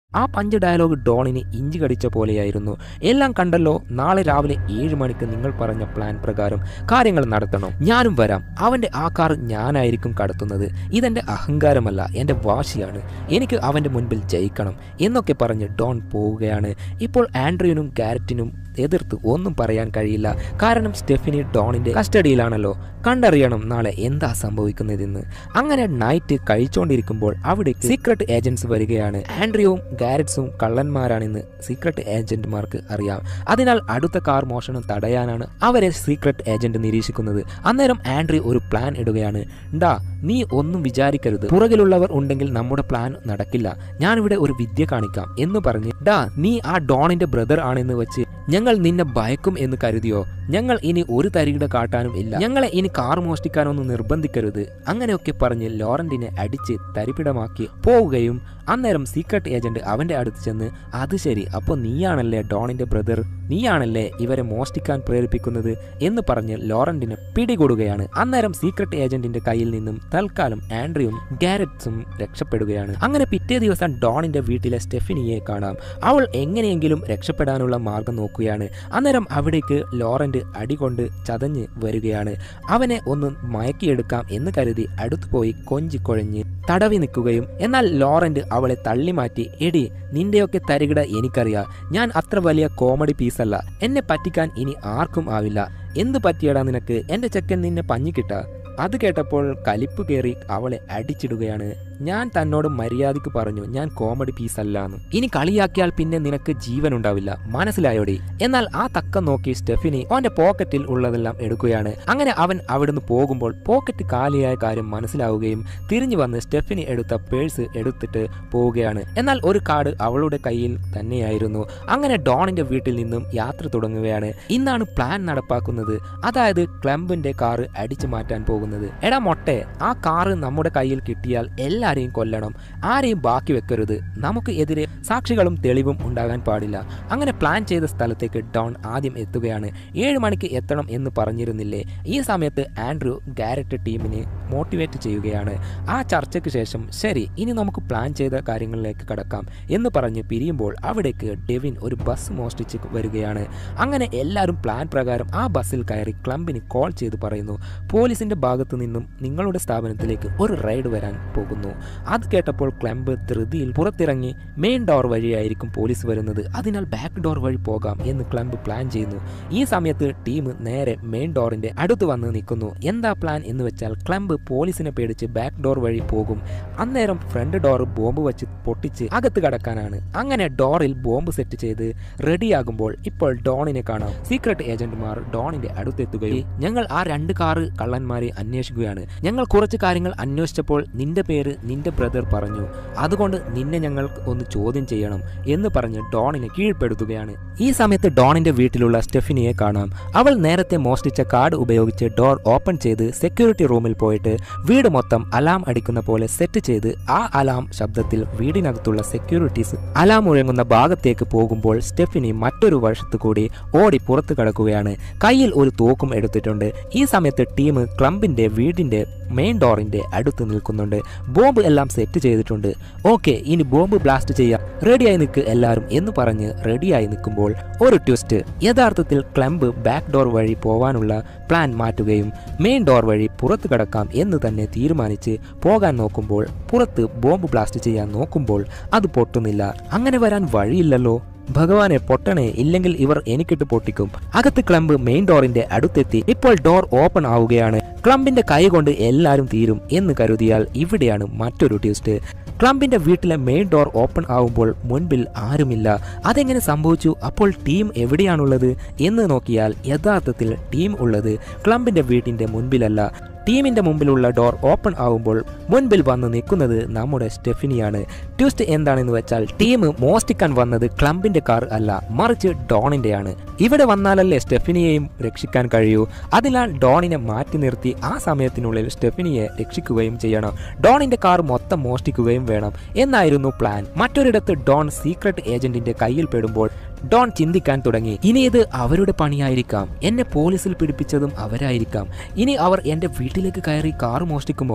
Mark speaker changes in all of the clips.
Speaker 1: ആ punch dialogue ഡോണിന് ഇഞ്ചി കടിച്ച പോലെയായിരുന്നു എല്ലാം കണ്ടല്ലോ നാളെ രാവിലെ ഏഴ് മണിക്ക് നിങ്ങൾ പറഞ്ഞ പ്ലാൻ പ്രകാരം കാര്യങ്ങൾ നടത്തണം ഞാനും വരാം അവന്റെ ആ കാർ ഞാനായിരിക്കും കടത്തുന്നത് ഇതെന്റെ അഹങ്കാരമല്ല എന്റെ വാശിയാണ് എനിക്ക് അവന്റെ മുൻപിൽ ജയിക്കണം എന്നൊക്കെ പറഞ്ഞ് ഡോൺ പോവുകയാണ് ഇപ്പോൾ ആൻഡ്രിയനും ഗാരറ്റിനും എതിർത്ത് ഒന്നും പറയാൻ കഴിയില്ല കാരണം സ്റ്റെഫിനി ഡോണിന്റെ കസ്റ്റഡിയിലാണല്ലോ കണ്ടറിയണം നാളെ എന്താ സംഭവിക്കുന്നതെന്ന് അങ്ങനെ നൈറ്റ് കഴിച്ചുകൊണ്ടിരിക്കുമ്പോൾ അവിടെ സീക്രട്ട് ഏജന്റ്സ് വരികയാണ് ആൻഡ്രിയവും ഗാരറ്റ്സും കള്ളന്മാരാണെന്ന് സീക്രട്ട് ഏജന്റുമാർക്ക് അറിയാം അതിനാൽ അടുത്ത കാർ മോഷണം തടയാനാണ് അവരെ സീക്രട്ട് ഏജന്റ് നിരീക്ഷിക്കുന്നത് അന്നേരം ആൻഡ്രി ഒരു പ്ലാൻ ഇടുകയാണ് ഡാ നീ ഒന്നും വിചാരിക്കരുത് പുറകിലുള്ളവർ ഉണ്ടെങ്കിൽ നമ്മുടെ പ്ലാൻ നടക്കില്ല ഞാനിവിടെ ഒരു വിദ്യ കാണിക്കാം എന്ന് പറഞ്ഞ് ഡാ നീ ആ ഡോണിന്റെ ബ്രദർ ആണെന്ന് വെച്ച് ഞങ്ങൾ നിന്നെ ഭയക്കും എന്ന് കരുതിയോ ഞങ്ങൾ ഇനി ഒരു തരികിട കാട്ടാനും ഇല്ല ഞങ്ങളെ ഇനി കാർ മോഷ്ടിക്കാനൊന്നും നിർബന്ധിക്കരുത് അങ്ങനെയൊക്കെ പറഞ്ഞ് ലോറന്റിനെ അടിച്ച് തരിപ്പിടമാക്കി പോവുകയും അന്നേരം സീക്രട്ട് ഏജന്റ് അവന്റെ അടുത്ത് ചെന്ന് അത് ശരി അപ്പോൾ നീയാണല്ലേ ഡോണിന്റെ ബ്രദർ നീയാണല്ലേ ഇവരെ മോഷ്ടിക്കാൻ പ്രേരിപ്പിക്കുന്നത് എന്ന് പറഞ്ഞ് ലോറന്റിനെ പിടികൂടുകയാണ് അന്നേരം സീക്രട്ട് ഏജന്റിന്റെ കയ്യിൽ നിന്നും തൽക്കാലം ആൻഡ്രിയും ഗാരറ്റ്സും രക്ഷപ്പെടുകയാണ് അങ്ങനെ പിറ്റേ ദിവസം ഡോണിന്റെ വീട്ടിലെ സ്റ്റെഫിനിയെ കാണാം അവൾ എങ്ങനെയെങ്കിലും രക്ഷപ്പെടാനുള്ള മാർഗം നോക്കുകയാണ് അന്നേരം അവിടേക്ക് ലോറന്റ് അടികൊണ്ട് ചതഞ്ഞ് വരികയാണ് അവനെ ഒന്ന് മയക്കിയെടുക്കാം എന്ന് കരുതി അടുത്തുപോയി കൊഞ്ചിക്കൊഴഞ്ഞ് തടവി നിൽക്കുകയും എന്നാൽ ലോറന്റ് അവളെ തള്ളി മാറ്റി എടി നിന്റെയൊക്കെ തരികിട എനിക്കറിയാം ഞാൻ അത്ര വലിയ കോമഡി പീസല്ല എന്നെ പറ്റിക്കാൻ ഇനി ആർക്കും ആവില്ല എന്ത് പറ്റിയടാ നിനക്ക് എന്റെ ചെക്കൻ നിന്നെ പഞ്ഞിക്കിട്ട അത് കേട്ടപ്പോൾ കലിപ്പ് കയറി അവളെ അടിച്ചിടുകയാണ് ഞാൻ തന്നോട് മര്യാദയ്ക്ക് പറഞ്ഞു ഞാൻ കോമഡി പീസ് അല്ലാന്ന് ഇനി കളിയാക്കിയാൽ പിന്നെ നിനക്ക് ജീവൻ ഉണ്ടാവില്ല മനസ്സിലായോടി എന്നാൽ ആ തക്കം നോക്കി സ്റ്റെഫിനി അവന്റെ പോക്കറ്റിൽ ഉള്ളതെല്ലാം എടുക്കുകയാണ് അങ്ങനെ അവൻ അവിടുന്ന് പോകുമ്പോൾ പോക്കറ്റ് കാലിയായ കാര്യം മനസ്സിലാവുകയും തിരിഞ്ഞു വന്ന് സ്റ്റെഫിനി എടുത്ത പേഴ്സ് എടുത്തിട്ട് പോവുകയാണ് എന്നാൽ ഒരു കാർഡ് അവളുടെ കയ്യിൽ തന്നെയായിരുന്നു അങ്ങനെ ഡോണിന്റെ വീട്ടിൽ നിന്നും യാത്ര തുടങ്ങുകയാണ് ഇന്നാണ് പ്ലാൻ നടപ്പാക്കുന്നത് അതായത് ക്ലംബിന്റെ കാറ് അടിച്ചു മാറ്റാൻ പോകുന്നത് എടാ മൊട്ടെ ആ കാറ് നമ്മുടെ കയ്യിൽ കിട്ടിയാൽ എല്ലാരെയും കൊല്ലണം ആരെയും ബാക്കി വെക്കരുത് നമുക്ക് എതിരെ സാക്ഷികളും തെളിവും ഉണ്ടാകാൻ പാടില്ല അങ്ങനെ പ്ലാൻ ചെയ്ത സ്ഥലത്തേക്ക് ഡോൺ ആദ്യം എത്തുകയാണ് ഏഴ് മണിക്ക് എത്തണം എന്ന് പറഞ്ഞിരുന്നില്ലേ ഈ സമയത്ത് ആൻഡ്രൂ ഗാരറ്റ് ടീമിനെ മോട്ടിവേറ്റ് ചെയ്യുകയാണ് ആ ചർച്ചയ്ക്ക് ശേഷം ശരി ഇനി നമുക്ക് പ്ലാൻ ചെയ്ത കാര്യങ്ങളിലേക്ക് കടക്കാം എന്ന് പറഞ്ഞ് പിരിയുമ്പോൾ അവിടേക്ക് ഡെവിൻ ഒരു ബസ് മോഷ്ടിച്ച് വരികയാണ് അങ്ങനെ എല്ലാവരും പ്ലാൻ പ്രകാരം ആ ബസ്സിൽ കയറി ക്ലബിന് കോൾ ചെയ്ത് പറയുന്നു പോലീസിന്റെ ഭാഗത്തു നിന്നും നിങ്ങളുടെ സ്ഥാപനത്തിലേക്ക് ഒരു റൈഡ് വരാൻ പോകുന്നു അത് കേട്ടപ്പോൾ ക്ലംബ് ധൃതിയിൽ പുറത്തിറങ്ങി മെയിൻ ഡോർ വഴിയായിരിക്കും പോലീസ് വരുന്നത് അതിനാൽ ബാക്ക് ഡോർ വഴി പോകാം എന്ന് ക്ലംബ് പ്ലാൻ ചെയ്യുന്നു ഈ സമയത്ത് ടീം നേരെ മെയിൻ ഡോറിന്റെ അടുത്ത് വന്ന് നിൽക്കുന്നു എന്താ പ്ലാൻ എന്ന് വെച്ചാൽ ക്ലംബ് പോലീസിനെ പേടിച്ച് ബാക്ക് ഡോർ വഴി പോകും അന്നേരം ഫ്രണ്ട് ഡോർ ബോംബ് വെച്ച് പൊട്ടിച്ച് അകത്ത് കടക്കാനാണ് അങ്ങനെ ഡോറിൽ ബോംബ് സെറ്റ് ചെയ്ത് റെഡിയാകുമ്പോൾ ഇപ്പോൾ ഡോണിനെ കാണാം സീക്രട്ട് ഏജന്റുമാർ ഡോണിന്റെ അടുത്തെത്തുകയും ഞങ്ങൾ ആ രണ്ട് കാറ് കള്ളന്മാരെ അന്വേഷിക്കുകയാണ് ഞങ്ങൾ കുറച്ച് കാര്യങ്ങൾ അന്വേഷിച്ചപ്പോൾ നിന്റെ പേര് നിന്റെ ബ്രദർ പറഞ്ഞു അതുകൊണ്ട് നിന്നെ ഞങ്ങൾ ഒന്ന് ചോദ്യം ചെയ്യണം എന്ന് പറഞ്ഞ് ഡോണിനെ കീഴ്പ്പെടുത്തുകയാണ് ഈ സമയത്ത് ഡോണിന്റെ വീട്ടിലുള്ള സ്റ്റെഫിനിയെ കാണാം അവൾ നേരത്തെ മോഷ്ടിച്ച കാർഡ് ഉപയോഗിച്ച് ഡോർ ഓപ്പൺ ചെയ്ത് സെക്യൂരിറ്റി റൂമിൽ പോയിട്ട് വീട് മൊത്തം അലാം അടിക്കുന്ന പോലെ സെറ്റ് ചെയ്ത് ആ അലാം ശബ്ദത്തിൽ വീടിനകത്തുള്ള സെക്യൂരിറ്റീസ് അലാം മുഴങ്ങുന്ന ഭാഗത്തേക്ക് പോകുമ്പോൾ സ്റ്റെഫിനി മറ്റൊരു വശത്തു കൂടി ഓടി പുറത്തു കടക്കുകയാണ് കയ്യിൽ ഒരു തോക്കും എടുത്തിട്ടുണ്ട് ഈ സമയത്ത് ടീം ക്ലബിന്റെ വീടിന്റെ മെയിൻ ഡോറിന്റെ അടുത്ത് നിൽക്കുന്നുണ്ട് ബോംബ് എല്ലാം സെറ്റ് ചെയ്തിട്ടുണ്ട് ഓക്കെ ഇനി ബോംബ് ബ്ലാസ്റ്റ് ചെയ്യാം റെഡിയായി നിൽക്ക് എല്ലാവരും എന്ന് പറഞ്ഞ് റെഡിയായി നിൽക്കുമ്പോൾ ഒരു ട്വിസ്റ്റ് യഥാർത്ഥത്തിൽ ക്ലംബ് ബാക്ക് ഡോർ വഴി പോവാനുള്ള പ്ലാൻ മാറ്റുകയും മെയിൻ ഡോർ വഴി പുറത്തു കടക്കാം എന്ന് തന്നെ തീരുമാനിച്ച് പോകാൻ നോക്കുമ്പോൾ പുറത്ത് ബോംബ് ബ്ലാസ്റ്റ് ചെയ്യാൻ നോക്കുമ്പോൾ അത് പൊട്ടുന്നില്ല അങ്ങനെ വരാൻ വഴിയില്ലല്ലോ ഭഗവാനെ പൊട്ടണേ ഇല്ലെങ്കിൽ ഇവർ എനിക്കിട്ട് പൊട്ടിക്കും അകത്ത് ക്ലംബ് മെയിൻ ഡോറിന്റെ അടുത്തെത്തി ഇപ്പോൾ ഡോർ ഓപ്പൺ ആവുകയാണ് ക്ലംബിന്റെ കൈ കൊണ്ട് എല്ലാവരും തീരും എന്ന് കരുതിയാൽ ഇവിടെയാണ് മറ്റൊരു ട്വിസ്റ്റ് ക്ലംബിന്റെ വീട്ടിലെ മെയിൻ ഡോർ ഓപ്പൺ ആവുമ്പോൾ മുൻപിൽ ആരുമില്ല അതെങ്ങനെ സംഭവിച്ചു അപ്പോൾ ടീം എവിടെയാണുള്ളത് എന്ന് നോക്കിയാൽ യഥാർത്ഥത്തിൽ ടീം ഉള്ളത് ക്ലംബിന്റെ വീട്ടിന്റെ മുൻപിലല്ല ടീമിന്റെ മുമ്പിലുള്ള ഡോർ ഓപ്പൺ ആവുമ്പോൾ മുൻപിൽ വന്ന് നിൽക്കുന്നത് നമ്മുടെ സ്റ്റെഫിനിയാണ് ട്വിസ്റ്റ് എന്താണെന്ന് വെച്ചാൽ ടീം മോഷ്ടിക്കാൻ വന്നത് ക്ലംബിന്റെ കാർ അല്ല മറിച്ച് ഡോണിന്റെയാണ് ഇവിടെ വന്നാലല്ലേ സ്റ്റെഫിനിയെയും രക്ഷിക്കാൻ കഴിയൂ അതിനാൽ ഡോണിനെ മാറ്റി നിർത്തി ആ സമയത്തിനുള്ളിൽ സ്റ്റെഫിനിയെ രക്ഷിക്കുകയും ചെയ്യണം ഡോണിന്റെ കാർ മൊത്തം മോഷ്ടിക്കുകയും വേണം എന്നായിരുന്നു പ്ലാൻ മറ്റൊരിടത്ത് ഡോൺ സീക്രട്ട് ഏജന്റിന്റെ കയ്യിൽ പെടുമ്പോൾ ഡോൺ ചിന്തിക്കാൻ തുടങ്ങി ഇനി ഇത് അവരുടെ പണിയായിരിക്കാം എന്നെ പോലീസിൽ പിടിപ്പിച്ചതും അവരായിരിക്കാം ഇനി അവർ എന്റെ വീട്ടിലേക്ക് കയറി കാർ മോഷ്ടിക്കുമോ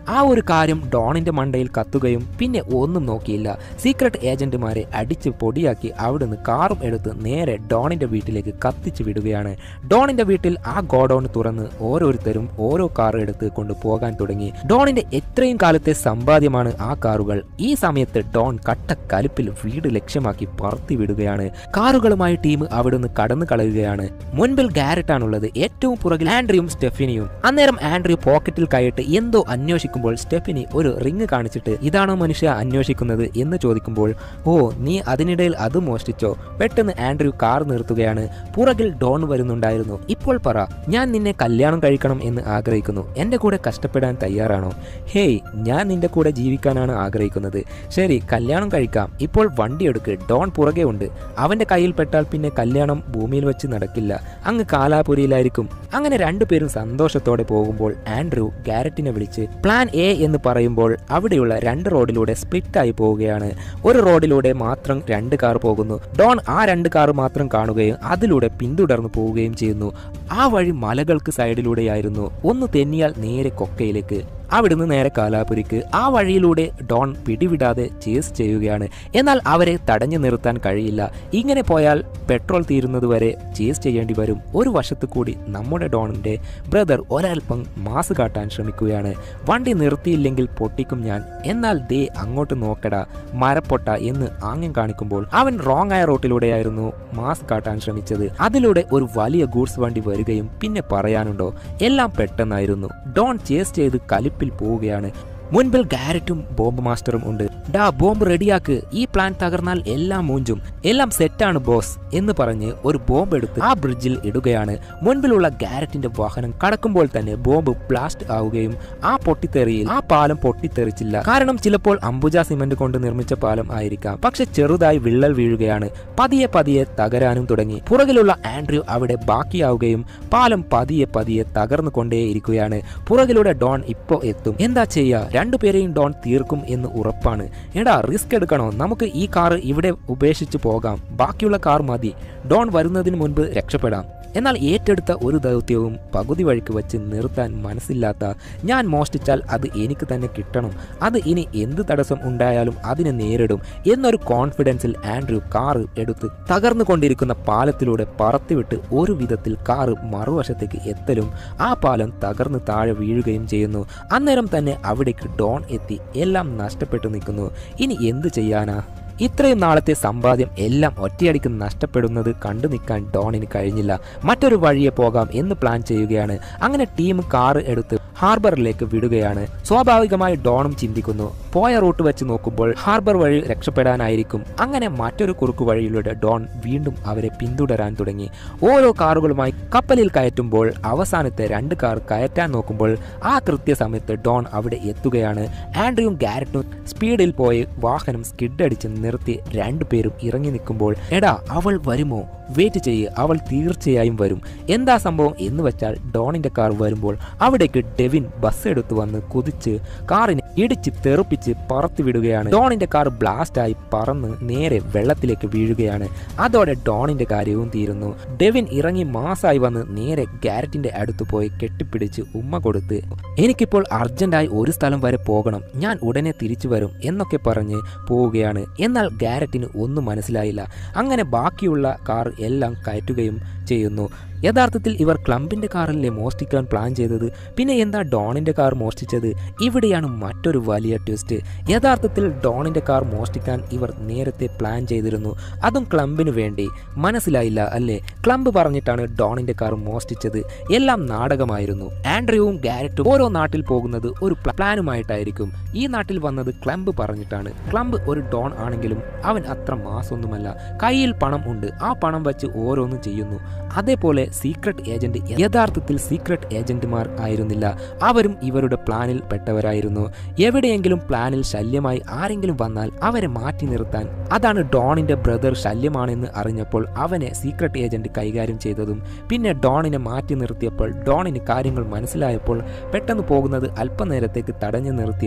Speaker 1: ആ ഒരു കാര്യം ഡോണിന്റെ മണ്ടയിൽ കത്തുകയും പിന്നെ ഒന്നും നോക്കിയില്ല സീക്രട്ട് ഏജന്റുമാരെ അടിച്ച് പൊടിയാക്കി അവിടുന്ന് കാറും എടുത്ത് നേരെ ഡോണിന്റെ വീട്ടിലേക്ക് കത്തിച്ചു വിടുകയാണ് ഡോണിന്റെ വീട്ടിൽ ആ ഗോഡൌൺ തുറന്ന് ഓരോരുത്തരും ഓരോ കാർ എടുത്ത് കൊണ്ടുപോകാൻ തുടങ്ങി ഡോണിന്റെ എത്രയും കാലത്തെ സമ്പാദ്യമാണ് ആ കാറുകൾ ഈ സമയത്ത് ഡോൺ കട്ട കലിപ്പിൽ വീട് ലക്ഷ്യമാക്കി പറത്തി വിടുകയാണ് കാറുകളുമായി ടീം അവിടുന്ന് കടന്നു കളയുകയാണ് മുൻപിൽ ഗാരറ്റ് ആണുള്ളത് ഏറ്റവും പുറകിൽ ആൻഡ്രിയും സ്റ്റെഫിനിയും അന്നേരം ആൻഡ്രിയു പോക്കറ്റിൽ കൈയിട്ട് എന്തോ അന്വേഷിക്കുമ്പോൾ സ്റ്റെഫിനി ഒരു റിങ് കാണിച്ചിട്ട് ഇതാണോ മനുഷ്യ അന്വേഷിക്കുന്നത് എന്ന് ചോദിക്കുമ്പോൾ ഓ നീ അതിനിടയിൽ അത് മോഷ്ടിച്ചോ പെട്ടെന്ന് ആൻഡ്രിയു കാർ നിർത്തുകയാണ് പുറകിൽ ഡോൺ വരുന്നുണ്ടായിരുന്നു ഇപ്പോൾ പറ ഞാൻ നിന്നെ കല്യാണം കഴിക്കണം എന്ന് ആഗ്രഹിക്കുന്നു എൻ്റെ കൂടെ കഷ്ടപ്പെടാൻ തയ്യാറാണോ ഹേയ് ഞാൻ നിന്റെ കൂടെ ജീവിക്കാനാണ് ആഗ്രഹിക്കുന്നത് ശരി കല്യാണം കഴിക്കാം ഇപ്പോൾ വണ്ടി എടുക്ക് ഡോൺ പുറകെ ഉണ്ട് അവന്റെ കയ്യിൽ പെട്ടാൽ പിന്നെ കല്യാണം ഭൂമിയിൽ വെച്ച് നടക്കില്ല അങ്ങ് കാലാപുരിയിലായിരിക്കും അങ്ങനെ രണ്ടുപേരും സന്തോഷത്തോടെ പോകുമ്പോൾ ആൻഡ്രൂ ഗാരറ്റിനെ വിളിച്ച് പ്ലാൻ എ എന്ന് പറയുമ്പോൾ അവിടെയുള്ള രണ്ട് റോഡിലൂടെ സ്പ്ലിറ്റ് ആയി പോവുകയാണ് ഒരു റോഡിലൂടെ മാത്രം രണ്ട് കാർ പോകുന്നു ഡോൺ ആ രണ്ട് കാർ മാത്രം കാണുകയും അതിലൂടെ പിന്തുടർന്നു പോവുകയും ചെയ്യുന്നു ആ വഴി മലകൾക്ക് സൈഡിലൂടെയായിരുന്നു ഒന്ന് തെന്നിയാൽ നേരെ കൊക്കയിലേക്ക് അവിടുന്ന് നേരെ കാലാപുരിക്ക് ആ വഴിയിലൂടെ ഡോൺ പിടിവിടാതെ ചേസ് ചെയ്യുകയാണ് എന്നാൽ അവരെ തടഞ്ഞു നിർത്താൻ കഴിയില്ല ഇങ്ങനെ പോയാൽ പെട്രോൾ തീരുന്നതുവരെ ചേസ് ചെയ്യേണ്ടി വരും ഒരു വശത്തു കൂടി നമ്മുടെ ഡോണിന്റെ ബ്രദർ ഒരൽപ്പം മാസ് കാട്ടാൻ ശ്രമിക്കുകയാണ് വണ്ടി നിർത്തിയില്ലെങ്കിൽ പൊട്ടിക്കും ഞാൻ എന്നാൽ ദേ അങ്ങോട്ട് നോക്കടാ മരപ്പൊട്ട എന്ന് ആംഗ്യം കാണിക്കുമ്പോൾ അവൻ റോങ് ആയ റോട്ടിലൂടെയായിരുന്നു മാസ് കാട്ടാൻ ശ്രമിച്ചത് അതിലൂടെ ഒരു വലിയ ഗൂഡ്സ് വണ്ടി വരികയും പിന്നെ പറയാനുണ്ടോ എല്ലാം പെട്ടെന്നായിരുന്നു ഡോൺ ചേസ് ചെയ്ത് കലിപ്പിൽ പോവുകയാണ് മുൻപിൽ ഗാരറ്റും ബോംബ് മാസ്റ്ററും ഉണ്ട് ഡാ ബോംബ് റെഡിയാക്ക് ഈ പ്ലാൻ തകർന്നാൽ എല്ലാം മൂഞ്ചും എല്ലാം സെറ്റാണ് ബോസ് എന്ന് പറഞ്ഞ് ഒരു ബോംബ് എടുത്ത് ആ ബ്രിഡ്ജിൽ ഇടുകയാണ് മുൻപിലുള്ള ഗാരറ്റിന്റെ വാഹനം കടക്കുമ്പോൾ തന്നെ ബോംബ് ബ്ലാസ്റ്റ് ആവുകയും ആ പൊട്ടിത്തെറിയിൽ ആ പാലം പൊട്ടിത്തെറിച്ചില്ല കാരണം ചിലപ്പോൾ അംബുജ സിമന്റ് കൊണ്ട് നിർമ്മിച്ച പാലം ആയിരിക്കാം പക്ഷെ ചെറുതായി വിള്ളൽ വീഴുകയാണ് പതിയെ പതിയെ തകരാനും തുടങ്ങി പുറകിലുള്ള ആൻഡ്രൂ അവിടെ ബാക്കിയാവുകയും പാലം പതിയെ പതിയെ തകർന്നു കൊണ്ടേയിരിക്കുകയാണ് പുറകിലൂടെ ഡോൺ ഇപ്പോ എത്തും എന്താ ചെയ്യാ രണ്ടുപേരെയും ഡോൺ തീർക്കും എന്ന് ഉറപ്പാണ് എടാ റിസ്ക് എടുക്കണോ നമുക്ക് ഈ കാർ ഇവിടെ ഉപേക്ഷിച്ച് പോകാം ബാക്കിയുള്ള കാർ മതി ഡോൺ വരുന്നതിന് മുൻപ് രക്ഷപ്പെടാം എന്നാൽ ഏറ്റെടുത്ത ഒരു ദൗത്യവും പകുതി വഴിക്ക് വെച്ച് നിർത്താൻ മനസ്സില്ലാത്ത ഞാൻ മോഷ്ടിച്ചാൽ അത് എനിക്ക് തന്നെ കിട്ടണം അത് ഇനി എന്ത് തടസ്സം ഉണ്ടായാലും അതിനെ നേരിടും എന്നൊരു കോൺഫിഡൻസിൽ ആൻഡ്രൂ കാറ് എടുത്ത് തകർന്നുകൊണ്ടിരിക്കുന്ന പാലത്തിലൂടെ പറത്തിവിട്ട് ഒരു വിധത്തിൽ കാറ് മറുവശത്തേക്ക് എത്തലും ആ പാലം തകർന്ന് താഴെ വീഴുകയും ചെയ്യുന്നു അന്നേരം തന്നെ അവിടേക്ക് ഡോൺ എത്തി എല്ലാം നഷ്ടപ്പെട്ടു നിൽക്കുന്നു ഇനി എന്ത് ചെയ്യാനാ ഇത്രയും നാളത്തെ സമ്പാദ്യം എല്ലാം ഒറ്റയടിക്ക് നഷ്ടപ്പെടുന്നത് കണ്ടു നിൽക്കാൻ ഡോണിന് കഴിഞ്ഞില്ല മറ്റൊരു വഴിയെ പോകാം എന്ന് പ്ലാൻ ചെയ്യുകയാണ് അങ്ങനെ ടീം കാറ് എടുത്ത് ഹാർബറിലേക്ക് വിടുകയാണ് സ്വാഭാവികമായി ഡോണും ചിന്തിക്കുന്നു പോയ റൂട്ട് വെച്ച് നോക്കുമ്പോൾ ഹാർബർ വഴി രക്ഷപ്പെടാനായിരിക്കും അങ്ങനെ മറ്റൊരു കുറുക്കു വഴിയിലൂടെ ഡോൺ വീണ്ടും അവരെ പിന്തുടരാൻ തുടങ്ങി ഓരോ കാറുകളുമായി കപ്പലിൽ കയറ്റുമ്പോൾ അവസാനത്തെ രണ്ട് കാർ കയറ്റാൻ നോക്കുമ്പോൾ ആ കൃത്യസമയത്ത് ഡോൺ അവിടെ എത്തുകയാണ് ആൻഡ്രിയും ഗാരറ്റും സ്പീഡിൽ പോയി വാഹനം സ്കിഡ് അടിച്ച് നിർത്തി രണ്ടുപേരും ഇറങ്ങി നിൽക്കുമ്പോൾ എടാ അവൾ വരുമോ വെയിറ്റ് ചെയ്യ് അവൾ തീർച്ചയായും വരും എന്താ സംഭവം എന്ന് വെച്ചാൽ ഡോണിന്റെ കാർ വരുമ്പോൾ അവിടേക്ക് ഡെവിൻ ബസ് എടുത്തു വന്ന് കുതിച്ച് കാറിനെ ഇടിച്ച് തെറുപ്പിച്ച് പറത്തി വിടുകയാണ് ഡോണിന്റെ കാർ ബ്ലാസ്റ്റ് ആയി പറന്ന് നേരെ വെള്ളത്തിലേക്ക് വീഴുകയാണ് അതോടെ ഡോണിന്റെ കാര്യവും തീരുന്നു ഡെവിൻ ഇറങ്ങി മാസായി വന്ന് നേരെ ഗാരറ്റിന്റെ അടുത്ത് പോയി കെട്ടിപ്പിടിച്ച് ഉമ്മ കൊടുത്ത് എനിക്കിപ്പോൾ അർജന്റായി ഒരു സ്ഥലം വരെ പോകണം ഞാൻ ഉടനെ തിരിച്ചു വരും എന്നൊക്കെ പറഞ്ഞ് പോവുകയാണ് എന്നാൽ ഗാരറ്റിന് ഒന്നും മനസ്സിലായില്ല അങ്ങനെ ബാക്കിയുള്ള കാർ എല്ലാം കയറ്റുകയും ചെയ്യുന്നു യഥാർത്ഥത്തിൽ ഇവർ ക്ലബിന്റെ കാറല്ലേ മോഷ്ടിക്കാൻ പ്ലാൻ ചെയ്തത് പിന്നെ എന്താ ഡോണിന്റെ കാർ മോഷ്ടിച്ചത് ഇവിടെയാണ് മറ്റൊരു വലിയ ട്വിസ്റ്റ് യഥാർത്ഥത്തിൽ ഡോണിന്റെ കാർ മോഷ്ടിക്കാൻ ഇവർ നേരത്തെ പ്ലാൻ ചെയ്തിരുന്നു അതും ക്ലബിന് വേണ്ടി മനസ്സിലായില്ല അല്ലേ ക്ലബ് പറഞ്ഞിട്ടാണ് ഡോണിന്റെ കാർ മോഷ്ടിച്ചത് എല്ലാം നാടകമായിരുന്നു ആൻഡ്രയും ഗാരറ്റും ഓരോ നാട്ടിൽ പോകുന്നത് ഒരു പ്ലാനുമായിട്ടായിരിക്കും ഈ നാട്ടിൽ വന്നത് ക്ലബ് പറഞ്ഞിട്ടാണ് ക്ലബ് ഒരു ഡോൺ ആണെങ്കിലും അവൻ അത്ര മാസൊന്നുമല്ല കയ്യിൽ പണം ഉണ്ട് ആ പണം വെച്ച് ഓരോന്നും ചെയ്യുന്നു അതേപോലെ സീക്രട്ട് ഏജന്റ് യഥാർത്ഥത്തിൽ സീക്രട്ട് ഏജന്റുമാർ ആയിരുന്നില്ല അവരും ഇവരുടെ പ്ലാനിൽ പെട്ടവരായിരുന്നു എവിടെയെങ്കിലും പ്ലാനിൽ ശല്യമായി ആരെങ്കിലും വന്നാൽ അവരെ മാറ്റി നിർത്താൻ അതാണ് ഡോണിന്റെ ബ്രദർ ശല്യമാണെന്ന് അറിഞ്ഞപ്പോൾ അവനെ സീക്രട്ട് ഏജന്റ് കൈകാര്യം ചെയ്തതും പിന്നെ ഡോണിനെ മാറ്റി നിർത്തിയപ്പോൾ ഡോണിന് കാര്യങ്ങൾ മനസ്സിലായപ്പോൾ പെട്ടെന്ന് പോകുന്നത് അല്പനേരത്തേക്ക് തടഞ്ഞു നിർത്തിയതും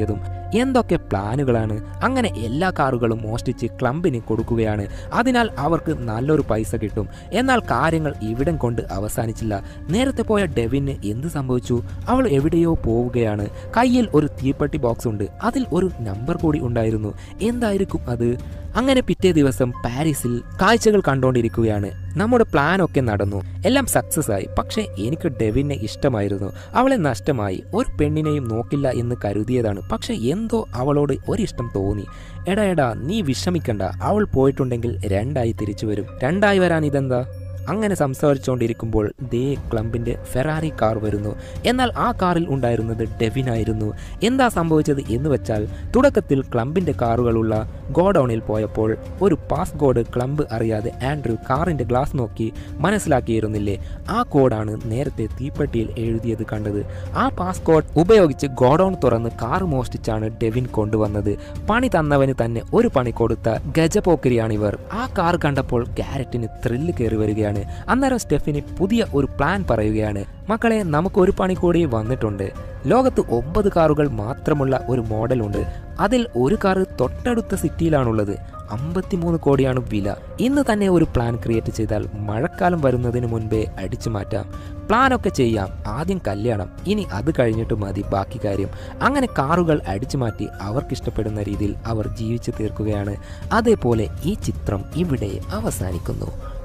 Speaker 1: എന്തൊക്കെ പ്ലാനുകളാണ് അങ്ങനെ എല്ലാ കാറുകളും മോഷ്ടിച്ച് ക്ലബിന് കൊടുക്കുകയാണ് അതിനാൽ അവർക്ക് നല്ലൊരു പൈസ കിട്ടും എന്നാൽ കാര്യങ്ങൾ ഇവിടം കൊണ്ട് അവസാനിച്ചില്ല നേരത്തെ പോയ ഡെവിന് എന്ത് സംഭവിച്ചു അവൾ എവിടെയോ പോവുകയാണ് കയ്യിൽ ഒരു തീപ്പെട്ടി ബോക്സ് ഉണ്ട് അതിൽ ഒരു നമ്പർ കൂടി ഉണ്ടായിരുന്നു എന്തായിരിക്കും അത് അങ്ങനെ പിറ്റേ ദിവസം പാരീസിൽ കാഴ്ചകൾ കണ്ടുകൊണ്ടിരിക്കുകയാണ് നമ്മുടെ പ്ലാൻ ഒക്കെ നടന്നു എല്ലാം സക്സസ് ആയി പക്ഷേ എനിക്ക് ഡെവിനെ ഇഷ്ടമായിരുന്നു അവളെ നഷ്ടമായി ഒരു പെണ്ണിനെയും നോക്കില്ല എന്ന് കരുതിയതാണ് പക്ഷെ എന്തോ അവളോട് ഒരിഷ്ടം തോന്നി എടാ എടാ നീ വിഷമിക്കണ്ട അവൾ പോയിട്ടുണ്ടെങ്കിൽ രണ്ടായി തിരിച്ചു വരും രണ്ടായി വരാൻ ഇതെന്താ അങ്ങനെ സംസാരിച്ചുകൊണ്ടിരിക്കുമ്പോൾ ദേ ക്ലബിന്റെ ഫെറാറി കാർ വരുന്നു എന്നാൽ ആ കാറിൽ ഉണ്ടായിരുന്നത് ഡെവിനായിരുന്നു എന്താ സംഭവിച്ചത് എന്ന് വെച്ചാൽ തുടക്കത്തിൽ ക്ലബിന്റെ കാറുകളുള്ള ഗോഡൌണിൽ പോയപ്പോൾ ഒരു പാസ് കോഡ് ക്ലബ് അറിയാതെ ആൻഡ്രൂ കാറിന്റെ ഗ്ലാസ് നോക്കി മനസ്സിലാക്കിയിരുന്നില്ലേ ആ കോഡാണ് നേരത്തെ തീപ്പെട്ടിയിൽ എഴുതിയത് കണ്ടത് ആ പാസ് കോഡ് ഉപയോഗിച്ച് ഗോഡൌൺ തുറന്ന് കാർ മോഷ്ടിച്ചാണ് ഡെവിൻ കൊണ്ടുവന്നത് പണി തന്നവന് തന്നെ ഒരു പണി കൊടുത്ത ഗജപോക്കരിയാണിവർ ആ കാർ കണ്ടപ്പോൾ ഗാരറ്റിന് ത്രില്ല് കയറി വരികയാണ് അന്നേരം സ്റ്റെഫിന് പുതിയ ഒരു പ്ലാൻ പറയുകയാണ് മക്കളെ നമുക്ക് ഒരു പണി കൂടി വന്നിട്ടുണ്ട് ലോകത്ത് ഒമ്പത് കാറുകൾ മാത്രമുള്ള ഒരു മോഡലുണ്ട് അതിൽ ഒരു കാർ തൊട്ടടുത്ത സിറ്റിയിലാണുള്ളത് അമ്പത്തിമൂന്ന് കോടിയാണ് വില ഇന്ന് തന്നെ ഒരു പ്ലാൻ ക്രിയേറ്റ് ചെയ്താൽ മഴക്കാലം വരുന്നതിന് മുൻപേ അടിച്ചു മാറ്റാം പ്ലാനൊക്കെ ചെയ്യാം ആദ്യം കല്യാണം ഇനി അത് കഴിഞ്ഞിട്ട് മതി ബാക്കി കാര്യം അങ്ങനെ കാറുകൾ അടിച്ചു മാറ്റി അവർക്കിഷ്ടപ്പെടുന്ന രീതിയിൽ അവർ ജീവിച്ചു തീർക്കുകയാണ് അതേപോലെ ഈ ചിത്രം ഇവിടെ അവസാനിക്കുന്നു